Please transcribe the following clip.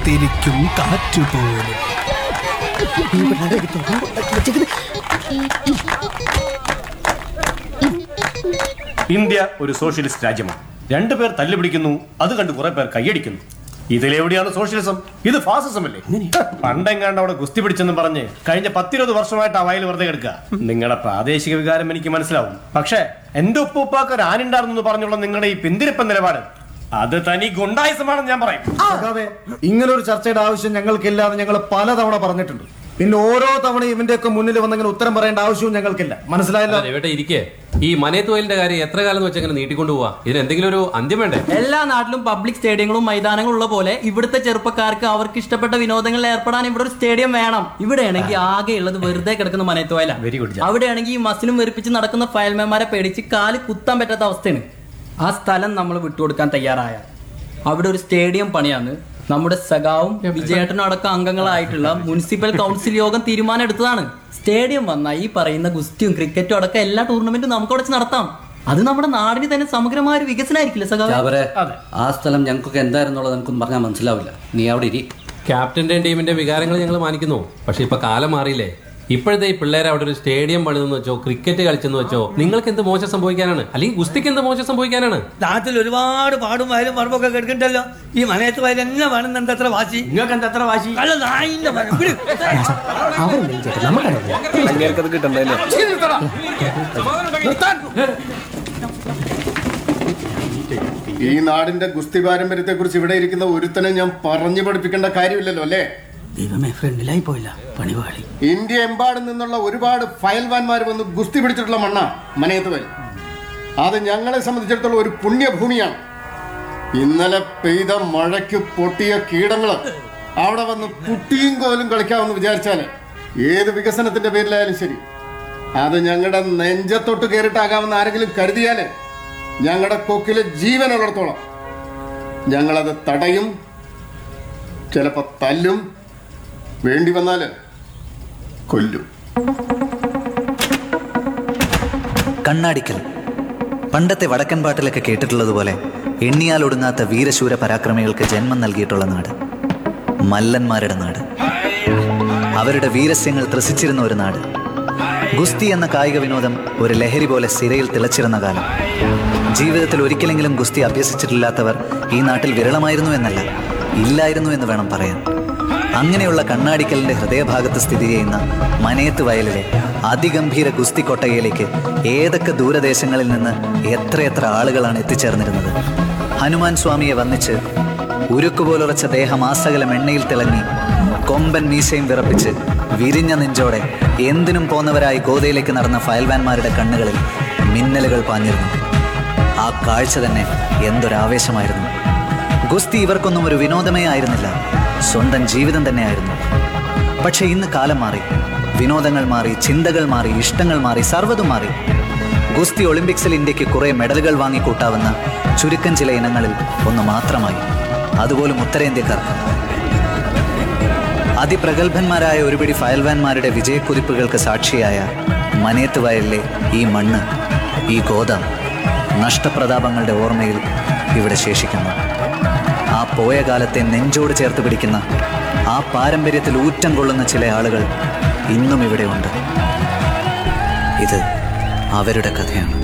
കാത്തിരിക്കും കാറ്റുപോലും ഇന്ത്യ ഒരു സോഷ്യലിസ്റ്റ് രാജ്യമാണ് രണ്ടുപേർ തല്ലുപിടിക്കുന്നു അത് കണ്ട് കുറെ പേർ കൈയടിക്കുന്നു ഇതിലെവിടെയാണ് സോഷ്യലിസം ഇത് ഫാസിസം അല്ലേ പണ്ടെങ്ങാണ്ട് അവിടെ ഗുസ്തി പിടിച്ചെന്ന് പറഞ്ഞ് കഴിഞ്ഞ പത്തിരുപത് വർഷമായിട്ട് ആ വയൽ വെറുതെ കിടക്കുക നിങ്ങളുടെ പ്രാദേശിക വികാരം എനിക്ക് മനസ്സിലാവും പക്ഷേ എന്റെ ഉപ്പുപ്പാക്ക് ഒരു ആനുണ്ടായിരുന്നു പറഞ്ഞുള്ള നിങ്ങളുടെ ഈ പിന്തിരിപ്പൻ നിലപാട് അത് തനി ഗുണ്ടായുസമാണെന്ന് ഞാൻ പറയും സഖാവേ, ഇങ്ങനൊരു ചർച്ചയുടെ ആവശ്യം ഞങ്ങൾക്കില്ലാതെ ഞങ്ങൾ പലതവണ പറഞ്ഞിട്ടുണ്ട് പിന്നെ ഓരോ തവണ ഇവന്റെ ഒക്കെ മുന്നിൽ വന്നിങ്ങനെ ഉത്തരം പറയേണ്ട ആവശ്യവും ഞങ്ങൾക്കില്ല മനസ്സിലായല്ലോ ഇവിടെ ഇരിക്കേ ഈ മനയത്തുവയലിന്റെ കാര്യം എത്ര കാലം എന്ന് വെച്ച് അങ്ങനെ നീട്ടിക്കൊണ്ടു പോവാ ഇതിന് എന്തെങ്കിലും ഒരു അന്ത്യം വേണ്ടേ എല്ലാ നാട്ടിലും പബ്ലിക് സ്റ്റേഡിയങ്ങളും മൈതാനങ്ങളും ഉള്ള പോലെ ഇവിടുത്തെ ചെറുപ്പക്കാർക്ക് അവർക്ക് ഇഷ്ടപ്പെട്ട വിനോദങ്ങളിൽ ഏർപ്പെടാൻ ഇവിടെ ഒരു സ്റ്റേഡിയം വേണം ഇവിടെയാണെങ്കിൽ ആകെ ഉള്ളത് വെറുതെ കിടക്കുന്ന മനയത്തുവയല Very good, Jack. അവിടെയാണെങ്കിൽ ഈ മസിലും വെറുപ്പിച്ച് നടക്കുന്ന ഫയൽമാൻമാരെ പേടിച്ച് കാല് കുത്താൻ പറ്റാത്ത അവസ്ഥയാണ് ആ സ്ഥലം നമ്മൾ വിട്ടുകൊടുക്കാൻ തയ്യാറായ അവിടെ ഒരു സ്റ്റേഡിയം പണിയാന്ന് നമ്മുടെ സഖാവും വിജയേട്ടനും അടക്കം അംഗങ്ങളായിട്ടുള്ള മുനിസിപ്പൽ കൗൺസിൽ യോഗം തീരുമാനം എടുത്തതാണ് സ്റ്റേഡിയം വന്നാൽ ഈ പറയുന്ന ഗുസ്തിയും ക്രിക്കറ്റും അടക്കം എല്ലാ ടൂർണമെന്റും നമുക്ക് അവിടെ വെച്ച് നടത്താം അത് നമ്മുടെ നാടിന് തന്നെ സമഗ്രമായ ഒരു വികസനമായിരിക്കില്ല സഖാവ് അവരെ ആ സ്ഥലം ഞങ്ങൾക്കൊക്കെ എന്തായിരുന്നുള്ളത് എനിക്കൊന്നും പറഞ്ഞാൽ മനസ്സിലാവില്ല നീ അവിടെ ഇരി ക്യാപ്റ്റന്റെയും ടീമിന്റെ വികാരങ്ങൾ ഞങ്ങൾ മാനിക്കുന്നു പക്ഷെ ഇപ്പൊ കാലം മാറിയില്ലേ ഇപ്പോഴത്തെ ഈ പിള്ളേരെ അവിടെ ഒരു സ്റ്റേഡിയം പണിതെന്ന് വെച്ചോ ക്രിക്കറ്റ് കളിച്ചെന്ന് വെച്ചോ നിങ്ങൾക്ക് എന്ത് മോശം സംഭവിക്കാനാണ് അല്ലെങ്കിൽ ഗുസ്തിക്ക് എന്ത് മോശം സംഭവിക്കാനാണ് നാട്ടിൽ ഒരുപാട് പാടും വയലും പറമ്പൊക്കെ കിടക്കണ്ടല്ലോ ഈ മനയത്ത് വയൽ എന്നെ വേണം എന്താ അത്ര വാശി നിങ്ങൾക്ക് എന്താ എത്ര വാശി അല്ല നായിന്റെ മരം. വിട്. ഈ നാടിന്റെ ഗുസ്തി പാരമ്പര്യത്തെ കുറിച്ച് ഇവിടെ ഇരിക്കുന്ന ഒരുത്തനെ ഞാൻ പറഞ്ഞു പഠിപ്പിക്കേണ്ട കാര്യമില്ലല്ലോ അല്ലേ ദൈവമേ ഫ്രണ്ടിലായി പോയില്ല പണിപാളി ഇന്ത്യ എമ്പാടും നിന്നുള്ള ഒരുപാട് ഫയൽവാന്മാർ വന്ന് ഗുസ്തി പിടിച്ചിട്ടുള്ള മണ്ണ മനയത്ത് വയൽ അത് ഞങ്ങളെ സംബന്ധിച്ചിടത്തോളം ഒരു പുണ്യഭൂമിയാണ് ഇന്നലെ പെയ്ത മഴയ്ക്ക് പൊട്ടിയ കീടങ്ങള് അവിടെ വന്ന് കുട്ടിയും കോലും കളിക്കാമെന്ന് വിചാരിച്ചാല് ഏത് വികസനത്തിന്റെ പേരിലായാലും ശരി അത് ഞങ്ങളുടെ നെഞ്ചത്തൊട്ട് കയറിട്ടാകാമെന്ന് ആരെങ്കിലും കരുതിയാല് ഞങ്ങളുടെ കൊക്കില് ജീവനുള്ളിടത്തോളം ഞങ്ങളത് തടയും ചിലപ്പോ തല്ലും വേണ്ടി വന്നാല് കൊല്ലും കണ്ണാടിക്കൽ പണ്ടത്തെ വടക്കൻ പാട്ടിലൊക്കെ കേട്ടിട്ടുള്ളതുപോലെ എണ്ണിയാൽ ഒടുങ്ങാത്ത വീരശൂര പരാക്രമികൾക്ക് ജന്മം നൽകിയിട്ടുള്ള നാട് മല്ലന്മാരുടെ നാട് അവരുടെ വീരസ്യങ്ങൾ ത്രസിച്ചിരുന്ന ഒരു നാട് ഗുസ്തി എന്ന കായിക വിനോദം ഒരു ലഹരി പോലെ സിരയിൽ തിളച്ചിരുന്ന കാലം ജീവിതത്തിൽ ഒരിക്കലെങ്കിലും ഗുസ്തി അഭ്യസിച്ചിട്ടില്ലാത്തവർ ഈ നാട്ടിൽ വിരളമായിരുന്നു എന്നല്ല ഇല്ലായിരുന്നു എന്ന് വേണം പറയാൻ അങ്ങനെയുള്ള കണ്ണാടിക്കലിന്റെ ഹൃദയഭാഗത്ത് സ്ഥിതി ചെയ്യുന്ന മനയത്ത് വയലിലെ അതിഗംഭീര ഗുസ്തി കൊട്ടകയിലേക്ക് ഏതൊക്കെ ദൂരദേശങ്ങളിൽ നിന്ന് എത്രയെത്ര ആളുകളാണ് എത്തിച്ചേർന്നിരുന്നത് ഹനുമാൻ സ്വാമിയെ വന്നിച്ച് ഉരുക്കുപോലുറച്ച ദേഹം ആസകലം എണ്ണയിൽ തിളങ്ങി കൊമ്പൻ മീശയും വിറപ്പിച്ച് വിരിഞ്ഞ നെഞ്ചോടെ എന്തിനും പോന്നവരായി ഗോതയിലേക്ക് നടന്ന ഫയൽവാൻമാരുടെ കണ്ണുകളിൽ മിന്നലുകൾ പാഞ്ഞിരുന്നു ആ കാഴ്ച തന്നെ എന്തൊരാവേശമായിരുന്നു ഗുസ്തി ഇവർക്കൊന്നും ഒരു വിനോദമേ ആയിരുന്നില്ല സ്വന്തം ജീവിതം തന്നെയായിരുന്നു പക്ഷെ ഇന്ന് കാലം മാറി വിനോദങ്ങൾ മാറി ചിന്തകൾ മാറി ഇഷ്ടങ്ങൾ മാറി സർവ്വതും മാറി ഗുസ്തി ഒളിമ്പിക്സിൽ ഇന്ത്യക്ക് കുറെ മെഡലുകൾ വാങ്ങിക്കൂട്ടാവുന്ന ചുരുക്കം ചില ഇനങ്ങളിൽ ഒന്ന് മാത്രമായി അതുപോലും ഉത്തരേന്ത്യക്കാർക്ക് അതിപ്രഗത്ഭന്മാരായ ഒരുപിടി ഫയൽവാൻമാരുടെ വിജയക്കുതിപ്പുകൾക്ക് സാക്ഷിയായ മനേത്ത് വയലിലെ ഈ മണ്ണ് ഈ ഗോദാം നഷ്ടപ്രതാപങ്ങളുടെ ഓർമ്മയിൽ ഇവിടെ ശേഷിക്കുന്നു ആ പോയ കാലത്തെ നെഞ്ചോട് ചേർത്ത് പിടിക്കുന്ന ആ പാരമ്പര്യത്തിൽ ഊറ്റം കൊള്ളുന്ന ചില ആളുകൾ ഇന്നും ഇവിടെയുണ്ട് ഇത് അവരുടെ കഥയാണ്